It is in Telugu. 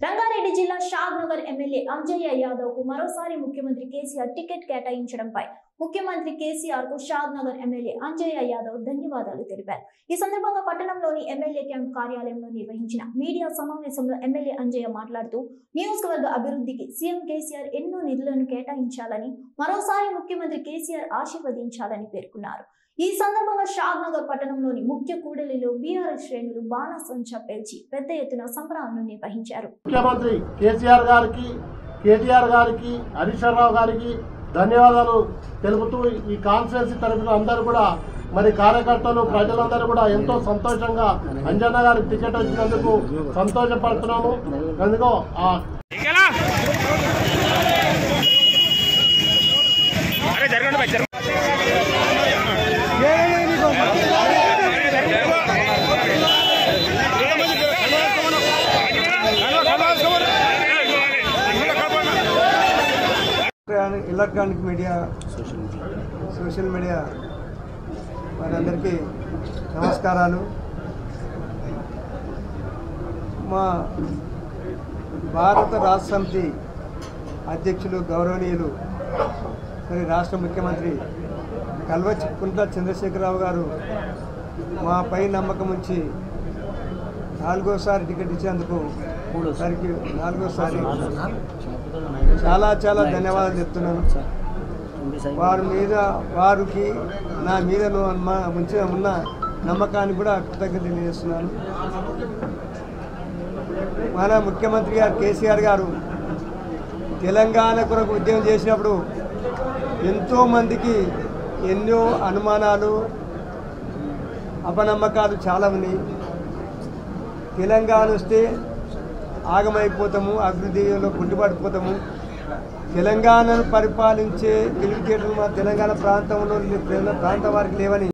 రంగారెడ్డి జిల్లా షాద్ నగర్ ఎమ్మెల్యే అంజయ్య యాదవ్ కు మరోసారి ముఖ్యమంత్రి కేసీఆర్ టికెట్ కేటాయించడంపై ముఖ్యమంత్రి కేసీఆర్ కు షాద్ నగర్ ఎమ్మెల్యే అంజయ్య యాదవ్ ధన్యవాదాలు తెలిపారు ఈ సందర్భంగా పట్టణంలోని ఎమ్మెల్యే క్యాంప్ కార్యాలయంలో నిర్వహించిన మీడియా సమావేశంలో ఎమ్మెల్యే అంజయ్య మాట్లాడుతూ నియోజకవర్గ అభివృద్ధికి సీఎం కేసీఆర్ ఎన్నో నిధులను కేటాయించాలని మరోసారి ముఖ్యమంత్రి కేసీఆర్ ఆశీర్వదించాలని పేర్కొన్నారు ఈ సందర్భంగా షాద్ నగర్ పట్టణంలోని ముఖ్య కూడలిలో బీఆర్ఎస్ శ్రేణులు బాణసంచా పేల్చి పెద్ద ఎత్తున సంబరాలను నిర్వహించారు ముఖ్యమంత్రి కేసీఆర్ గారికి కేటీఆర్ గారికి హరీశ్వర్ రావు గారికి ధన్యవాదాలు తెలుపుతూ ఈ కాన్ఫరెన్స్ తరఫున అందరూ కూడా మరి కార్యకర్తలు ప్రజలందరూ కూడా ఎంతో సంతోషంగా అంజన్న గారికి టికెట్ వచ్చినందుకు సంతోషపడుతున్నాము అందుకో ఆ అరే జరగండి బై జరగండి electronic electronic media social media వారందరికీ నమస్కారాలు మా భారత రాష్ట్ర సమితి అధ్యక్షులు గౌరవనీయులు మరి రాష్ట్ర ముఖ్యమంత్రి కల్వచ్ కుంట్ల చంద్రశేఖరరావు గారు మాపై నమ్మకం ఉంచి నాలుగోసారి టికెట్ ఇచ్చేందుకు మూడోసారికి నాలుగోసారి చాలా చాలా ధన్యవాదాలు చెప్తున్నాను వారి మీద వారికి నా మీద నువ్వు అన్మ- ఉంచిన ఉన్న నమ్మకాన్ని కూడా కృతజ్ఞత తెలియజేస్తున్నాను మన ముఖ్యమంత్రి గారు కేసీఆర్ గారు తెలంగాణ కొరకు ఉద్యమం చేసినప్పుడు ఎంతోమందికి ఎన్నో అనుమానాలు అపనమ్మకాలు చాలా ఉన్నాయి తెలంగాణ వస్తే ఆగమైపోతాము అభివృద్ధిలో కుంటుపడిపోతాము తెలంగాణను పరిపాలించే తెలివితేటలు మా తెలంగాణ ప్రాంతంలో ప్రాంతం వారికి లేవని